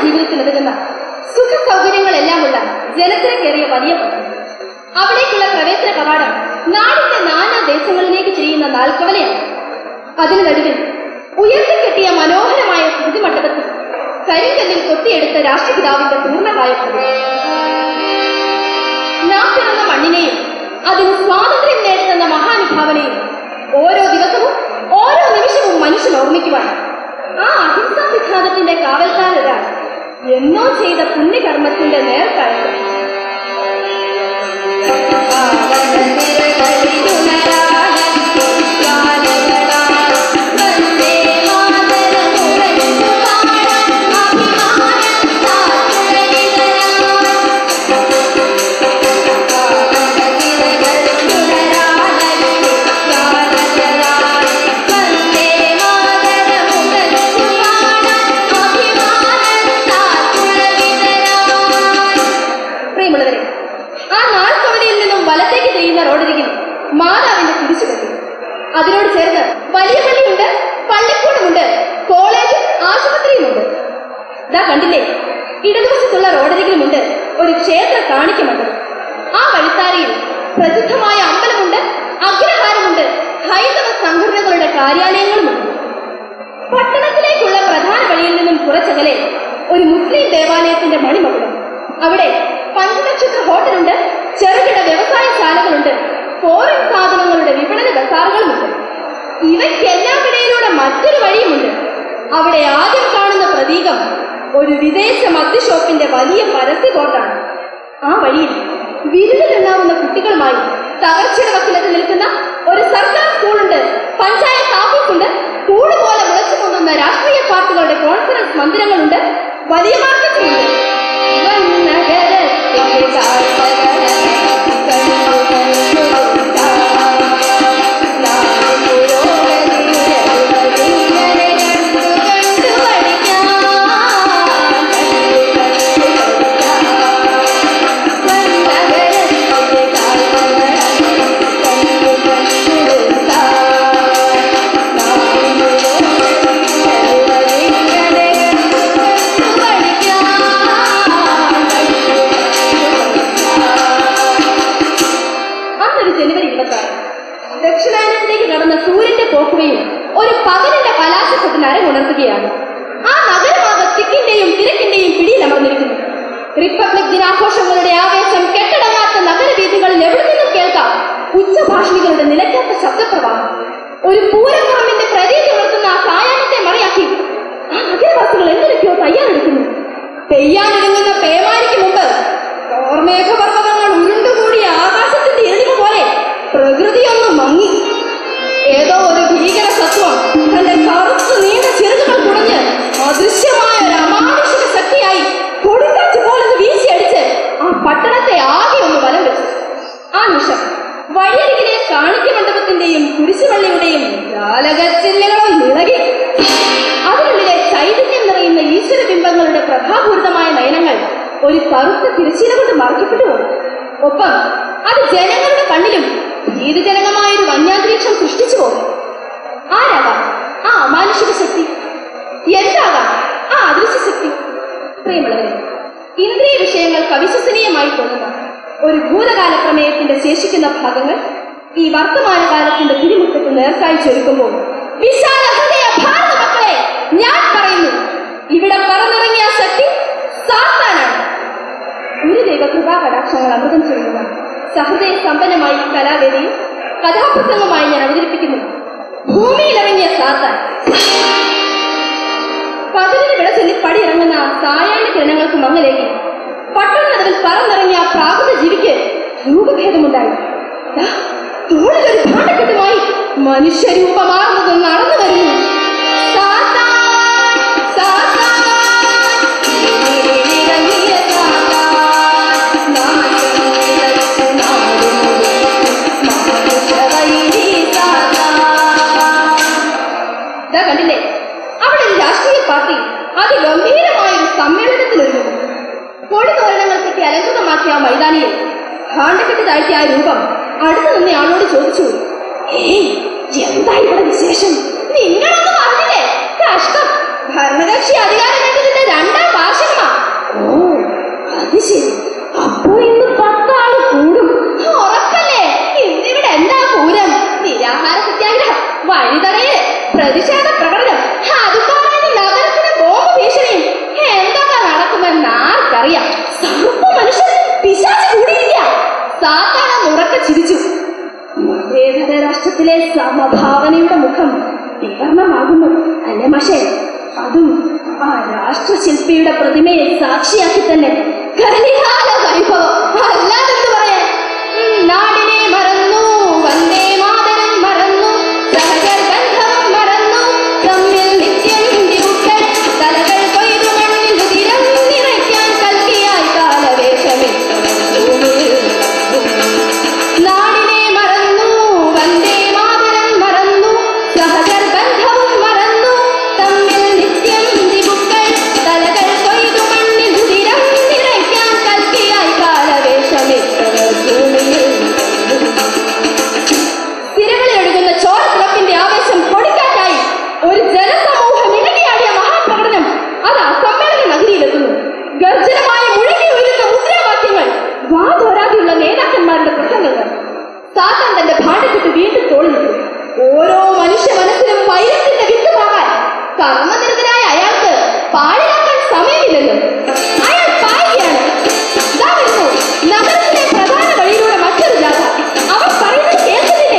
ജീവിതത്തിൽ ഒതുങ്ങുന്ന സുഖ സൗകര്യങ്ങളെല്ലാമുള്ള ജനത്തിരക്കേറിയ വലിയ പട്ടണം അവിടേക്കുള്ള പ്രവേശന കവാടം നാടിന്റെ നാനാ ദേശങ്ങളിലേക്ക് തിരിയുന്ന നാൽക്കവലയാണ് അതിനു നടുവിൽ ഉയർത്തിക്കെട്ടിയ മനോഹരമായ സ്മൃതി മണ്ഡപത്തിൽ കരിങ്കല്ലിൽ കൊത്തിയെടുത്ത രാഷ്ട്രപിതാവിന്റെ പൂർണ്ണകായ പ്രതിമ. നാം പിറന്ന മണ്ണിനെയും അതിന് സ്വാതന്ത്ര്യം നേടുന്ന മഹാനുഭാവനെയും ഓരോ ദിവസവും ഓരോ നിമിഷവും മനുഷ്യൻ ഓർമ്മിക്കുവാൻ ആ അഹിംസാ സിദ്ധാന്തത്തിന്റെ കാവൽക്കാരൊരാൾ എന്നോ ചെയ്ത പുണ്യകർമ്മത്തിന്റെ നേർക്കാഴ്ച പ്രിയമുള്ളവരെ ആ നാൾക്കവലയിൽ നിന്നും വലത്തേക്ക് തിരിയുന്ന റോഡരികിൽ മാതാവിന്റെ കുരിശു കെട്ടി അതിനോട് ചേർന്ന് വലിയ പള്ളിയുണ്ട് പള്ളിക്കൂടമുണ്ട് കോളേജും ആശുപത്രിയുമുണ്ട് ഇതാ കണ്ടില്ലേ ഇടതുവശത്തുള്ള റോഡരികിലുമുണ്ട് ഒരു ക്ഷേത്ര കാണിക്കമുണ്ട് ആ വഴിത്താരയിൽ പ്രസിദ്ധമായ അമ്പലമുണ്ട് അഗ്രഹാരമുണ്ട് ഹൈന്ദവ സംഘടനകളുടെ കാര്യാലയങ്ങളുമുണ്ട് പട്ടണത്തിലേക്കുള്ള പ്രധാന വഴിയിൽ നിന്നും കുറച്ചകലെ ഒരു മുസ്ലിം ദേവാലയത്തിന്റെ മണിമകുടം അവിടെ പഞ്ചനക്ഷത്ര ഹോട്ടലുണ്ട് ചെറുകിട വ്യവസായശാലകളുണ്ട് ഫോറിൻ സാധനങ്ങളുടെ വിപണന ബസാറുകളുമുണ്ട് ഇവയ്ക്കെല്ലാമിടയിലൂടെ മറ്റൊരു വഴിയുമുണ്ട് അവിടെ ആദ്യം കാണുന്ന പ്രതീകം ഒരു വിദേശ മദ്യഷോപ്പിന്റെ വലിയ പരസ്യ ബോർഡാണ് ആ വഴിയിൽ വിരുന്നിലുണ്ടാവുന്ന കുട്ടികളുമായി തകർച്ചയുടെ വക്കിലത്ത് നിൽക്കുന്ന ഒരു സർക്കാർ സ്കൂളുണ്ട് പഞ്ചായത്ത് ഓഫീസുണ്ട് കൂട് പോലെ മുളച്ചു പൊങ്ങുന്ന രാഷ്ട്രീയ പാർട്ടികളുടെ കോൺഫറൻസ് മന്ദിരങ്ങളുണ്ട് വലിയ മാർക്കറ്റുമുണ്ട് വന്നകരത്തിന്റെ അന്നൊരു ജനുവരി ഇരുപത്തി ആറ് ദക്ഷിണായനത്തിലേക്ക് കടന്ന സൂര്യന്റെ പോക്കുവയും ഒരു പകലിന്റെ കലാശക്കൊട്ടിന് അരങ്ങുണർത്തുകയാണ് ആ നഗരമാകെ തിക്കിന്റെയും തിരക്കിന്റെയും പിടിയിലമർന്നിരിക്കുന്നു റിപ്പബ്ലിക് ദിനാഘോഷങ്ങളുടെ ആവേശം കെട്ടടങ്ങാത്ത നഗരവീഥികളിൽ എവിടെ നിന്നും കേൾക്കാം ഉച്ചഭാഷിണികളുടെ നിലയ്ക്കാത്ത ശബ്ദപ്രവാഹം ഒരു പൂരപ്പുറമിന്റെ പ്രതീതി ഉണർത്തുന്ന ആ സായാഹ്നത്തെ മറിയാക്കി ആ നഗരവാസികൾ എന്തിനൊക്കെയോ തയ്യാറെടുക്കുന്നു പെയ്യാനൊരുങ്ങുന്ന പേമാരിക്ക് മുമ്പ് ഓർമേഘപർവ്വതങ്ങൾ ഉരുണ്ടുകൂടിയ ആകാശത്തിന്റെ ഇരുളിവ് പോലെ പ്രകൃതിയൊന്ന് മങ്ങി ഏതോ ഒരു ഭീകര സത്വം തന്റെ കറുത്ത് നീണ്ട ചെറുതുകൾ കുടഞ്ഞ് അദൃശ്യമായ ഒരു അമാനുഷിക ശക്തിയായി കൊടുങ്കാറ്റ് പോലെ അത് വീശിയടിച്ച് ആ പട്ടണത്തെ ആകെ ഒന്ന് വലം വെച്ചു ആ നിമിഷം വഴിയരികിലെ കാണിക്ക മണ്ഡപത്തിന്റെയും കുരിശുവള്ളിയുടെയും ജാലകച്ചില്ലുകളും ഇളകി അതിനുള്ളിലെ ചൈതന്യം നിറയുന്ന ഈശ്വരബിംബങ്ങളുടെ പ്രഭാപൂരിതമായ നയനങ്ങൾ ഒരു കറുത്ത തിരശ്ശീല കൊണ്ട് മറക്കപ്പെട്ടു പോയി ഒപ്പം അത് ജനങ്ങളുടെ കണ്ണിലും ഭീതിജനകമായ ഒരു വന്യാന്തരീക്ഷം സൃഷ്ടിച്ചു പോകും ആരാകാം ആ അമാനുഷിക ശക്തി എന്താകാം ആ അദൃശ്യ ശക്തി പ്രിയമുള്ളവരെ ഇന്ദ്രിയ വിഷയങ്ങൾക്ക് അവിശ്വസനീയമായി തോന്നുന്ന ഒരു ഭൂതകാല പ്രമേയത്തിന്റെ ശേഷിക്കുന്ന ഭാഗങ്ങൾ ഈ വർത്തമാനകാലത്തിന്റെ തിരിമുറ്റത്ത് നേർക്കായി ചൊരുക്കുമ്പോൾ വിശാല ഹൃദയ ഭാരത മക്കളെ ഞാൻ പറയുന്നു ഇവിടെ പറന്നിറങ്ങിയ ശക്തി സാത്താനാണ് ഗുരുദൈവ കൃപാ കടാക്ഷങ്ങൾ അമൃതം ചെയ്യുന്ന സഹൃദയ സമ്പന്നമായി ഈ കലാവേദിയിൽ കഥാപ്രസംഗമായി ഞാൻ അവതരിപ്പിക്കുന്നു ഭൂമിയിലിറങ്ങിയ സാത്താൻ പകലിന് വിട ചൊല്ലി പടിയിറങ്ങുന്ന ആ സായാഹ്ന കിരണങ്ങൾക്ക് മങ്ങലേകി പട്ടണനടവിൽ പറന്നിറങ്ങിയ ആ പ്രാകൃത ജീവിക്ക് രൂപഭേദമുണ്ടായി ദാ, തോളിലൊരു ഭാണ്ഡക്കെട്ടുമായി മനുഷ്യരൂപമാർന്നത് നടന്നു വരുന്നു സാത്താൻ, സാത്താൻ, ഇറങ്ങിയ സാത്താൻ, നാശം വിതച്ച് നാട് മുഴുവൻ മാനുഷവൈരി സാത്താൻ. ദാ കണ്ടില്ലേ അവിടെ ഒരു രാഷ്ട്രീയ പാർട്ടി അതിഗംഭീരമായ ഒരു സമ്മേളനത്തിൽ ഒരുങ്ങുന്നു കൊടിതോരണങ്ങൾ കെട്ടി അലങ്കൃതമാക്കിയ ആ മൈതാനിയിൽ ഭാണ്ഡക്കെട്ട് താഴ്ത്തിയ ആ രൂപം അടുത്ത് നിന്ന ആളോട് ചോദിച്ചു ഏയ് എന്താ ഇവിടെ വിശേഷം നിങ്ങളൊന്നും അറിഞ്ഞില്ലേ കഷ്ടം ഭരണകക്ഷി അധികാരമേറ്റതിന്റെ രണ്ടാം വാർഷികം ശരി അപ്പോ ഇന്ന് പത്താള് കൂടും ഉറപ്പല്ലേ ഇന്നിവിടെ എന്താ പൂരം നിരാഹാര സത്യാഗ്രഹം വഴിതടയല് പ്രതിഷേധ പ്രകടനം അതുപോലെ നഗരത്തിന് ബോംബ് ഭീഷണിയും എന്തൊക്കെ നടക്കുമെന്ന് ആർക്കറിയാം സർപ്പ മനുഷ്യൻ പിശാച് കൂടിയിരിക്കാം സാത്താന ഉറക്കെ ചിരിച്ചു മതേതര രാഷ്ട്രത്തിലെ സമഭാവനയുടെ മുഖം വിവരണമാകുന്നു അല്ലേ മഷേ അതും ആ രാഷ്ട്രശില്പിയുടെ പ്രതിമയെ സാക്ഷിയാക്കി തന്നെ കലികാല വൈഭവം അല്ലാതെന്ത് പറയാൻ ഉം, നാടിനെ മറന്നു വന്ദേ മാതരം മറന്നു സഹജർ ബന്ധവും മറന്നു തമ്മിൽ നിത്യം ഇരുട്ടൻ തലകൾ കൊയ്തു മണ്ണിൽ ഉതിരം നിറയ്ക്കാൻ കൽക്കിയായി കാലവേഷമിട്ടവൻ ഭൂമിയിൽ നാടിനെ മറന്നു വന്ദേ മാതരം മറന്നു സഹജർ ബന്ധവും മറന്നു തമ്മിൽ നിത്യം ദിവുക്കൾ തലകൾ കൊയ്തു മണ്ണിൽ ഉതിരം നിറയ്ക്കാൻ കൽക്കിയായി കാലവേഷമിട്ടവർ ഭൂമിയിൽ തിരകളിൽ ഒഴുകുന്ന ചോരത്തിളപ്പിന്റെ ആവേശം പൊടിക്കാറ്റായി ഒരു ജനസമൂഹം ഇണങ്ങിയാടിയ മഹാപ്രകടനം അത് സമ്മേളന നഗരിയിലെത്തുന്നു ഗർജനമായി മുഴങ്ങി ഉയരുന്ന മുദ്രാവാക്യങ്ങൾ വാതോരാതെയുള്ള നേതാക്കന്മാരുടെ പ്രസംഗങ്ങൾ സാത്താൻ തന്റെ ഭാണ്ഡക്കെട്ട് വീണ്ടും തോളിലിട്ടു ഓരോ മനുഷ്യ മനസ്സിലും വൈരത്തിന്റെ വിത്തുമാകാൻ കർമ്മനിരതനായ അയാൾക്ക് പാടിലാക്കാൻ സമയമില്ലല്ലോ അയാൾ പായുകയാണ് ദാ വരുന്നു നഗരത്തിലെ പ്രധാന വഴിയിലൂടെ മറ്റൊരു ജാഥ അവർ പറയുന്നത് കേൾക്കുന്നില്ലേ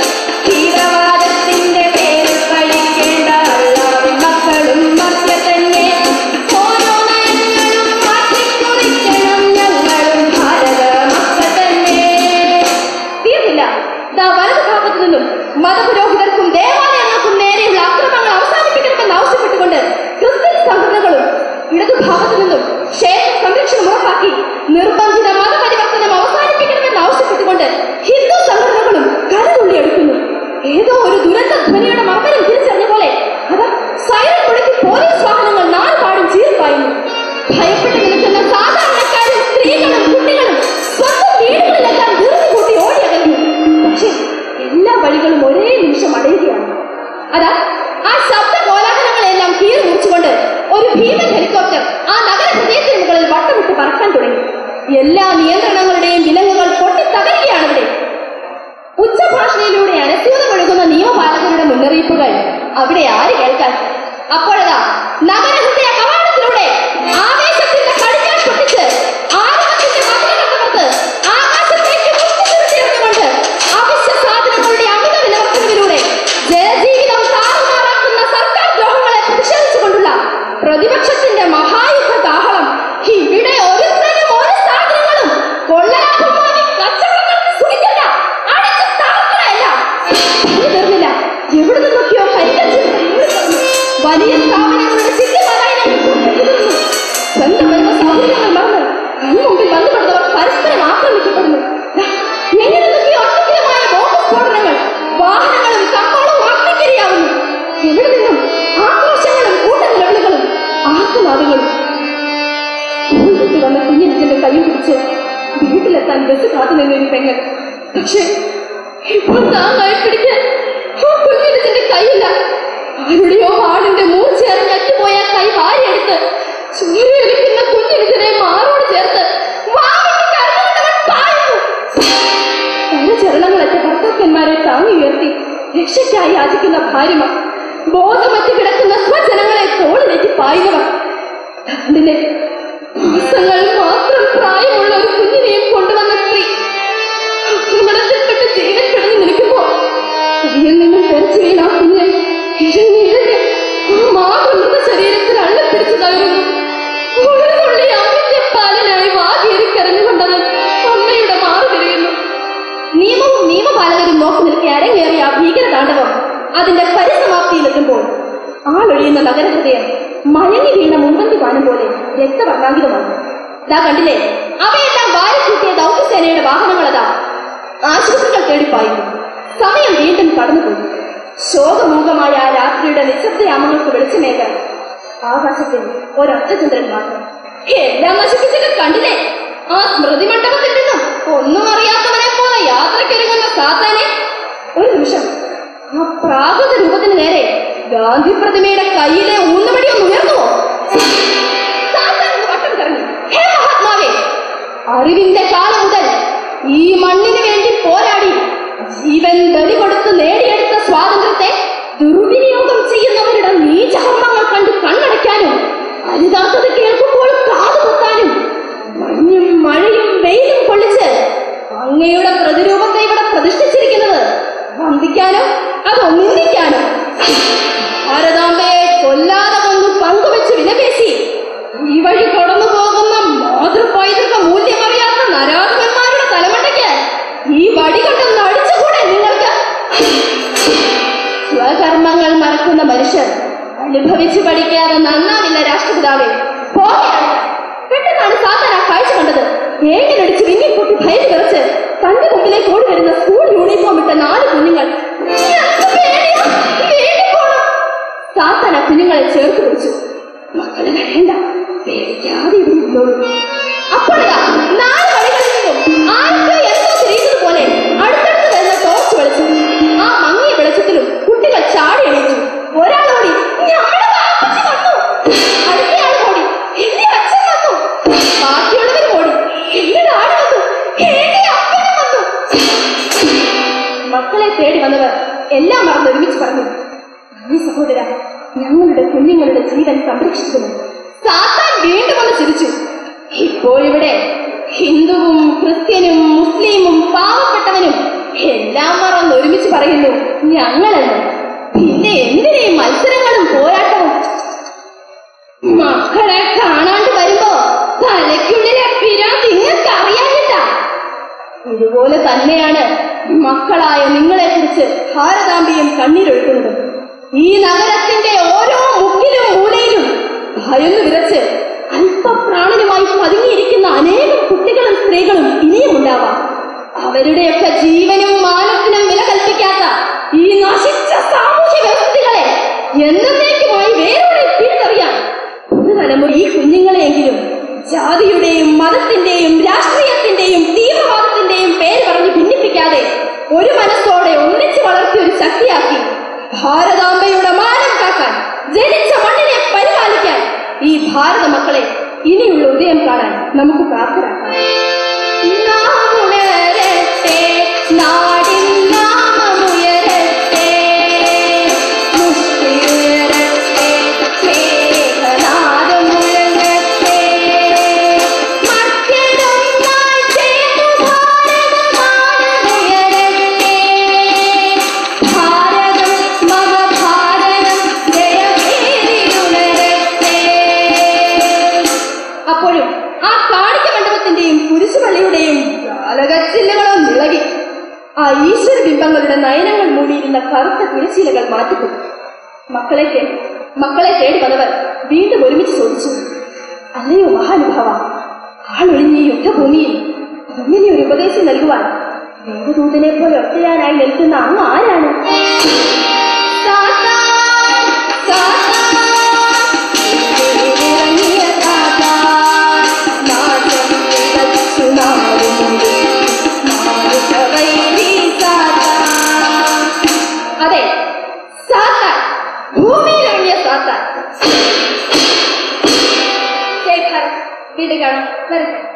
തീവ്രവാദത്തിന്റെ പേരിൽ പഴിക്കേണ്ട എല്ലാവരും മക്കളും മക്കൾ തന്നെ ഓരോ നയങ്ങളും മാറ്റിക്കുറിക്കണം ഞങ്ങളും ഭാരത മക്കൾ തന്നെ തീർന്നില്ല ദാ വലതു ഭാഗത്തു നിന്നും മതപുരോഹിതർക്കും ദേവാലയങ്ങൾക്കും നേരെയുള്ള അക്രമങ്ങൾ അവസാനിപ്പിക്കണമെന്ന് ആവശ്യപ്പെട്ടുകൊണ്ട് ക്രിസ്ത്യൻ സംഘടനകളും ഇടതുഭാഗത്തു നിന്നും ക്ഷേത്ര സംരക്ഷണം ഉറപ്പാക്കി നിർബന്ധിത മതപരിവർത്തനം അവസാനിപ്പിക്കണമെന്ന് ആവശ്യപ്പെട്ടുകൊണ്ട് ഹിന്ദു സംഘടനകളും കരുതുള്ളി എടുക്കുന്നു ഏതോ ഒരു ദുരന്ത ധ്വനിയുടെ മർമ്മനം തിരിച്ചറിഞ്ഞ പോലെ അത് സൈറൻ മുഴക്കി പോലീസ് വാഹനങ്ങൾ നാലുപാടും ചീറിപ്പായുന്നു ഭയപ്പെട്ട് നിൽക്കുന്ന സാധാരണക്കാരും സ്ത്രീകളും കുട്ടികളും സ്വന്തം വീടുകളിലെല്ലാം ധൃതി കൂട്ടി ഓടി അകലുന്നു പക്ഷേ എല്ലാ വഴികളും ഒരേ നിമിഷം അടയുകയാണ് അതാ ആ ശബ്ദ കോലാഹലങ്ങളെല്ലാം കീറി മുറിച്ചുകൊണ്ട് ഒരു ഭീമൻ ഹെലികോപ്റ്റർ ആ നഗര ഹൃദയത്തിന് മുകളിൽ വട്ടമിട്ട് പറക്കാൻ തുടങ്ങി എല്ലാ നിയന്ത്രണങ്ങളുടെയും വിലങ്ങുകൾ പൊട്ടിത്തകരുകയാണ് ഇവിടെ ഉച്ചഭാഷണയിലൂടെ അനസ്യൂതമൊഴുകുന്ന നിയമപാലകരുടെ മുന്നറിയിപ്പുകൾ അവിടെ ആര് കേൾക്കാൻ അപ്പോഴതാ നഗരഹൃദയ കവാടത്തിലൂടെ ആവേശത്തിന്റെ കടിഞ്ഞാൽ പൊട്ടിച്ച് ആരവത്തിന്റെ മതിലുകൾ തകർത്ത് ആകാശത്തേക്ക് മുട്ടിച്ചുരുട്ടിയെറിഞ്ഞുകൊണ്ട് അവശ്യ സാധനങ്ങളുടെ അമിത വിലവർത്തനത്തിലൂടെ ജനജീവിതം താറുമാറാക്കുന്ന സർക്കാർ ദ്രോഹങ്ങളെ പ്രതിഷേധിച്ചുകൊണ്ടുള്ള പ്രതിപക്ഷത്തിന്റെ മഹായുദ്ധ കാഹളം ഇവിടെ ഒരുത്തനും ഒരു സാധനങ്ങളും കൊള്ളലാഭം വാങ്ങി കച്ചവടം സുഖിക്കല്ല അടിച്ചു തകർക്കണമല്ല ഇത് തീർന്നില്ല എവിടെ നിന്നൊക്കെയോ ഹരിതച്ച് വലിയ സ്ഥാപനങ്ങളുടെ ചിന്തമാരായി സ്വന്തം എന്ന സൗകര്യങ്ങൾ മറന്ന് കൺമുമ്പിൽ ബന്ധപ്പെടുന്നവർ പരസ്പരം ആക്രമിക്കപ്പെടുന്നു ദാ, എങ്ങനെ നിന്നൊക്കെയോ അത്യന്തമായ ബോംബ് സ്ഫോടനങ്ങൾ വാഹനങ്ങളും കമ്പോളവും അഗ്നിക്കിരയാവുന്നു എവിടെ നിന്നും ആക്രോശങ്ങളും കൂട്ടനിലവിളികളും ആർത്തനാദങ്ങളും വീട്ടിൽ വന്ന കുഞ്ഞിരിച്ചന്റെ കൈ പിടിച്ച് വീട്ടിലെത്താൻ ബസ് കാത്തു നിന്നൊരു പെങ്ങൾ പക്ഷേ ഇപ്പോൾ താങ്ങായി പിടിക്കാൻ ആ കുഞ്ഞിരിച്ചന്റെ കൈയില്ല ആരുടെയോ ആടിന്റെ മൂർച്ചയേറി ഞെട്ടിപ്പോയ കൈ വാരിയെടുത്ത് ചൂരിയൊലിക്കുന്ന കുഞ്ഞിരിച്ചനെ മാറോട് ചേർത്ത് വാവിട്ട് കരഞ്ഞുകൊണ്ടവൻ പായുന്നു കരചരണങ്ങളൊക്കെ ഭർത്താക്കന്മാരെ താങ്ങി ഉയർത്തി രക്ഷയ്ക്കായി യാചിക്കുന്ന ഭാര്യമാർ ബോധമറ്റ് കിടക്കുന്ന സ്വജനങ്ങളെ തോളിലേക്ക് പായുന്നവർ അതിന്റെ മാസങ്ങൾ മാത്രം പ്രായമുള്ള ഒരു കുഞ്ഞിനെയും കൊണ്ടുവന്ന സ്ത്രീ ആക്രമണത്തിൽപ്പെട്ട് ജീവൻ കിടന്നു നിൽക്കുമ്പോ കയ്യിൽ നിന്നും തെറിച്ചു വീണ ആ കുഞ്ഞ് ഇഴഞ്ഞിഴഞ്ഞ് ആ മാതൃമൃത ശരീരത്തിൽ അള്ളപ്പിടിച്ചതായിരുന്നു ഒരു തുള്ളി അമിന്റെ പാലനായി വാകേറി കരഞ്ഞുകൊണ്ടത് അമ്മയുടെ മാറി തിരിയുന്നു നിയമവും നിയമപാലകരും നോക്കി നിൽക്കെ അരങ്ങേറിയ ആ ഭീകരതാണ്ഡവം അതിന്റെ പരിസമാപ്തിയിലെത്തുമ്പോൾ ആളൊഴിയുന്ന നഗരഹൃദയം മയങ്ങി വീണ മുമ്പന്തി പാനം പോലെ രക്തവർണ്ണാങ്കിതമാണ് ദാ കണ്ടില്ലേ അവയെല്ലാം വാരിക്കൂട്ടിയ ദൗത്യസേനയുടെ വാഹനങ്ങളതാ ആശുപത്രികൾ തേടിപ്പായുന്നു സമയം വീണ്ടും കടന്നുപോയി ശോകമൂകമായ ആ രാത്രിയുടെ നിശബ്ദയാമങ്ങൾക്ക് വെളിച്ചമേകാൻ ആകാശത്തിൽ ഒരർത്ഥചന്ദ്രൻ മാത്രം എല്ലാം നശിപ്പിച്ചിട്ട് കണ്ടില്ലേ ആ സ്മൃതി മണ്ഡപത്തിൽ നിന്നും ഒന്നും അറിയാത്തവനെ പോലെ യാത്രക്കൊരുങ്ങുന്ന സാത്താനെ ഒരു നിമിഷം ആ പ്രാകൃത രൂപത്തിന് നേരെ ഗാന്ധി പ്രതിമയുടെ കയ്യിലെ ഊന്നുവടി ഒന്ന് ഉയർന്നുവോ സാത്താൻ ഒന്ന് വട്ടം കറങ്ങി ഹേ മഹാത്മാവേ അറിവിന്റെ കാലം മുതൽ ഈ മണ്ണിന് വേണ്ടി പോരാടി ജീവൻ ബലി കൊടുത്ത് നേടിയെടുത്ത സ്വാതന്ത്ര്യത്തെ ദുർവിനിയോഗം ചെയ്യുന്നവരുടെ നീചകർമ്മങ്ങൾ കണ്ട് കണ്ണടയ്ക്കാനും അരുതാത്തത് കേൾക്കുമ്പോൾ കാതു കുത്താനും മഞ്ഞും മഴയും വെയിലും കൊള്ളിച്ച് അങ്ങയുടെ പ്രതിരൂപത്തെ ഇവിടെ പ്രതിഷ്ഠിച്ചിരിക്കുന്നത് വന്ദിക്കാനോ അതോ നിന്ദിക്കാനോ ഭാരതാംബയെ കൊല്ലാതെ കൊന്നു പങ്കുവെച്ച് വിലപേശി ഈ വഴി കടന്നു പോകുന്ന മാതൃപൈതൃക മൂല്യമറിയാത്ത നരാധകന്മാരുടെ തലമണ്ടയ്ക്ക് ഈ വടി കൊണ്ടൊന്ന് അടിച്ചുകൂടെ നിങ്ങൾക്ക് സ്വകർമ്മങ്ങൾ മറക്കുന്ന മനുഷ്യർ അനുഭവിച്ചു പഠിക്കാതെ നന്നാവില്ല രാഷ്ട്രപിതാവേ പോകയാണ് പെട്ടെന്നാണ് സാത്താൻ ആ കാഴ്ച കണ്ടത് ഏങ്ങിനടിച്ച് വിങ്ങിപ്പൊട്ടി ഭയന്ന് വിറച്ച് തന്റെ മുമ്പിലേക്ക് ഓടി വരുന്ന സ്കൂൾ യൂണിഫോം ഇട്ട നാല് കുഞ്ഞുങ്ങൾ "ഞങ്ങൾക്ക് പേടിയാ, വീട്ടിൽ പോണം." സാത്താൻ ആ കുഞ്ഞുങ്ങളെ ചേർത്ത് പിടിച്ചു മക്കളെ വേണ്ട പേടിക്കാതെ ഇവിടെ നിന്നോളൂ അപ്പോഴതാ നാല് വഴികളിൽ നിന്നും ആർക്കോ എന്തോ തിരിയുന്നത് പോലെ അടുത്തടുത്ത് വരുന്ന ടോർച്ച് വെളിച്ചം ആ മങ്ങിയ വെളിച്ചത്തിലും കുട്ടികൾ ചാടി എണീറ്റു ഒരാളോടി "ഞമ്മടെ വാപ്പച്ചി വന്നു." അടുത്തയാൾ ഓടി "എന്റെ അച്ഛൻ വന്നു." ബാക്കിയുള്ളവർ ഓടി "എന്റെ ഡാഡി വന്നു." "എന്റെ അപ്പനും വന്നു." മക്കളെ തേടി വന്നവർ എല്ലാം മറന്ന് ഒരുമിച്ച് പറഞ്ഞു "നന്ദി സഹോദര ഞങ്ങളുടെ കുഞ്ഞുങ്ങളുടെ ജീവൻ സംരക്ഷിക്കുന്നു സാത്താൻ വീണ്ടും ഒന്ന് ചിരിച്ചു ഇപ്പോഴിവിടെ ഹിന്ദുവും ക്രിസ്ത്യനും മുസ്ലിമും പാവപ്പെട്ടവനും എല്ലാം മറന്ന് ഒരുമിച്ച് പറയുന്നു ഞങ്ങളെന്ന് പിന്നെ എന്തിനേ മത്സരങ്ങളും പോരാട്ടവും മക്കളെ കാണാണ്ട് വരുമ്പോ തലയ്ക്കുള്ളിലെ പിരാന്ത് നിങ്ങൾക്ക് അറിയാനില്ല ഇതുപോലെ തന്നെയാണ് മക്കളായ നിങ്ങളെ കുറിച്ച് ഭാരതാംബിയും കണ്ണീരൊഴുക്കുന്നത് ഈ നഗരത്തിന്റെ ഓരോ മുക്കിലും മൂലയിലും ഭയന്ന് വിറച്ച് അല്പപ്രാണനുമായി പതുങ്ങിയിരിക്കുന്ന അനേകം കുട്ടികളും സ്ത്രീകളും ഇനിയും ഉണ്ടാവാം അവരുടെയൊക്കെ ജീവനും മാനത്തിനും വില കൽപ്പിക്കാത്ത ഈ നശിച്ച സാമൂഹ്യ വ്യവസ്ഥകളെ എന്നേക്കുമായി വേരോടെ തിരിച്ചറിയാൻ ഒരു തലമുറ ഈ കുഞ്ഞുങ്ങളെയെങ്കിലും ജാതിയുടെയും മതത്തിന്റെയും രാഷ്ട്രീയത്തിന്റെയും തീവ്രവാദത്തിന്റെയും പേര് പറഞ്ഞ് ഭിന്നിപ്പിക്കാതെ ഒരു മനസ്സോടെ ഒന്നിച്ച് വളർത്തിയ ഒരു ശക്തിയാക്കി ഭാരതാംബയുടെ മാനം കാക്കാൻ ജനിച്ച മണ്ണിനെ പരിപാലിക്കാൻ ഈ ഭാരത മക്കളെ ഇനിയുള്ള ഉദയം കാണാൻ നമുക്ക് പ്രാപ്തരാക്കാം നാം ഉണരട്ടെ, നാടിൻ നാമമുയരട്ടെ, മുഷ്ടിയുയരട്ടെ, മേഘനാദം മുഴങ്ങട്ടെ. മർത്യരൊന്നായി ചേർന്നു ഭാരതമാനമുയരട്ടെ. ഭാരതം മമഭാരതം ജയഭേരിയുണരട്ടെ. അപ്പോഴും ആ കാണിക്ക മണ്ഡപത്തിന്റെയും കുരിശുപള്ളിയുടെയും ജാലകച്ചില്ലകളും ഇളകി ആ ഈശ്വര ബിംബങ്ങളുടെ നയനങ്ങൾ മൂടിയിരുന്ന കറുത്ത തിരശീലകൾ മാറ്റപ്പെട്ടു മക്കളെ തേടി മക്കളെ തേടി വന്നവർ വീണ്ടും ഒരുമിച്ച് ചോദിച്ചു അല്ലയോ മഹാനുഭാവ ആളൊഴിഞ്ഞ ഈ യുദ്ധഭൂമിയിൽ ഇങ്ങനെ ഒരു ഉപദേശം നൽകുവാൻ ദേവദൂതനെ പോലെ ഒറ്റയാനായി നിൽക്കുന്ന അങ്ങ് ആരാണ് സാത്താൻ, സാത്താൻ, ഇറങ്ങിയ സാത്താൻ, നാശം വിതച്ചു നാടുമുടി, മാനുഷവൈരി സാത്താൻ. അതെ സാത്താൻ ഭൂമിയിലിറങ്ങിയ സാത്താൻ ജയ് ഭാരത് വീണ്ടും കാണാം വരട്ടെ